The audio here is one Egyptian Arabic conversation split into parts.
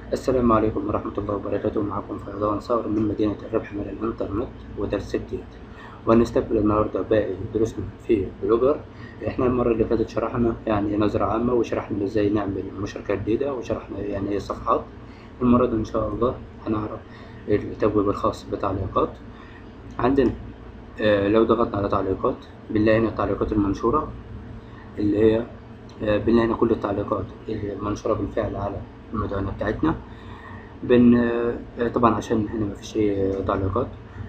السلام عليكم ورحمة الله وبركاته معكم فيضان صقر من مدينة الربح من الإنترنت ودرس جديد وهنستقبل النهاردة باقي دروسنا في بلوجر احنا المرة اللي فاتت شرحنا يعني نظرة عامة وشرحنا ازاي نعمل مشاركة جديدة وشرحنا يعني ايه صفحات المرة دي ان شاء الله هنعرف التبويب الخاص بتعليقات عندنا آه، لو ضغطنا على تعليقات بنلاقي هنا التعليقات المنشورة اللي هي آه، بنلاقي هنا كل التعليقات المنشورة بالفعل على المدونة بتاعتنا بن آه، طبعا عشان هنا مفيش أي تعليقات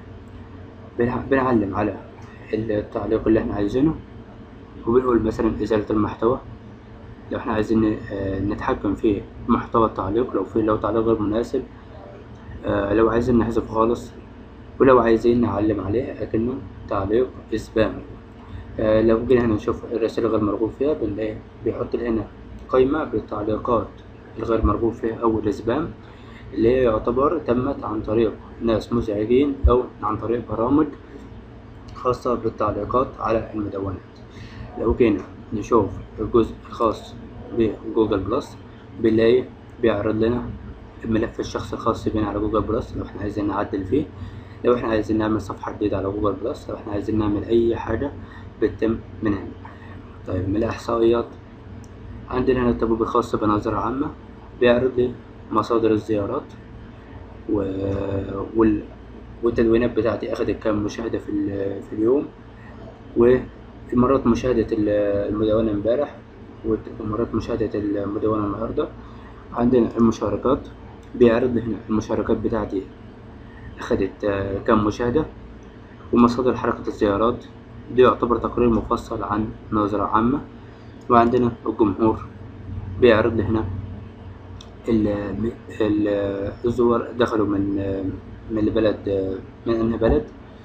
بنع- بنعلم على التعليق اللي احنا عايزينه وبنقول مثلا إزالة المحتوى لو احنا عايزين آه، نتحكم في محتوى التعليق لو في لو تعليق غير مناسب آه، لو عايزين نحذفه خالص ولو عايزين نعلم عليه أكنه تعليق سبام آه، لو جينا هنا نشوف الرسائل الغير مرغوب فيها بنلاقي بيحط لنا قائمة بالتعليقات الغير مرغوب فيها أو السبام اللي هي يعتبر تمت عن طريق ناس مزعجين أو عن طريق برامج خاصة بالتعليقات على المدونات لو جينا نشوف الجزء الخاص بجوجل بلس بنلاقي بيعرض لنا الملف الشخصي الخاص بينا على جوجل بلس لو احنا عايزين نعدل فيه لو احنا عايزين نعمل صفحة جديدة على جوجل بلس لو احنا عايزين نعمل أي حاجة بتتم من هنا طيب من الإحصائيات عندنا هنا التبويب الخاص بنظرة عامة بيعرض لي مصادر الزيارات و... وال... والتدوينات بتاعتي أخدت كام مشاهدة في, ال... في اليوم ومرات مشاهدة ال- المدونة امبارح ومرات مشاهدة المدونة النهاردة عندنا المشاركات بيعرض لي هنا المشاركات بتاعتي أخدت آه، كام مشاهدة ومصادر حركة الزيارات دي يعتبر تقرير مفصل عن نظرة عامة وعندنا الجمهور بيعرض لي هنا ال- ال- الزوار دخلوا من من البلد من أنهي بلد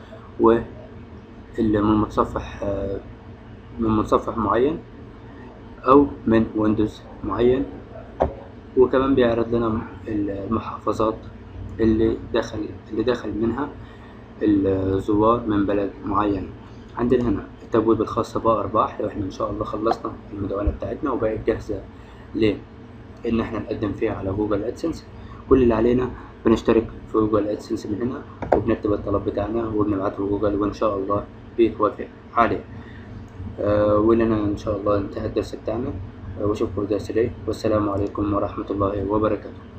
ومن متصفح من متصفح معين أو من ويندوز معين وكمان بيعرض لنا المحافظات اللي دخل اللي دخل منها الزوار من بلد معين عندنا هنا التبويب الخاص بأرباح لو احنا إن شاء الله خلصنا المدونة بتاعتنا وبقت جاهزة لإن احنا نقدم فيها على جوجل أدسنس كل اللي علينا بنشترك في جوجل أدسنس من هنا وبنكتب الطلب بتاعنا وبنبعته لجوجل وإن شاء الله بيتوافق عليه آه ولنا إن شاء الله انتهى الدرس بتاعنا آه وأشوفكم الدرس الجاي والسلام عليكم ورحمة الله وبركاته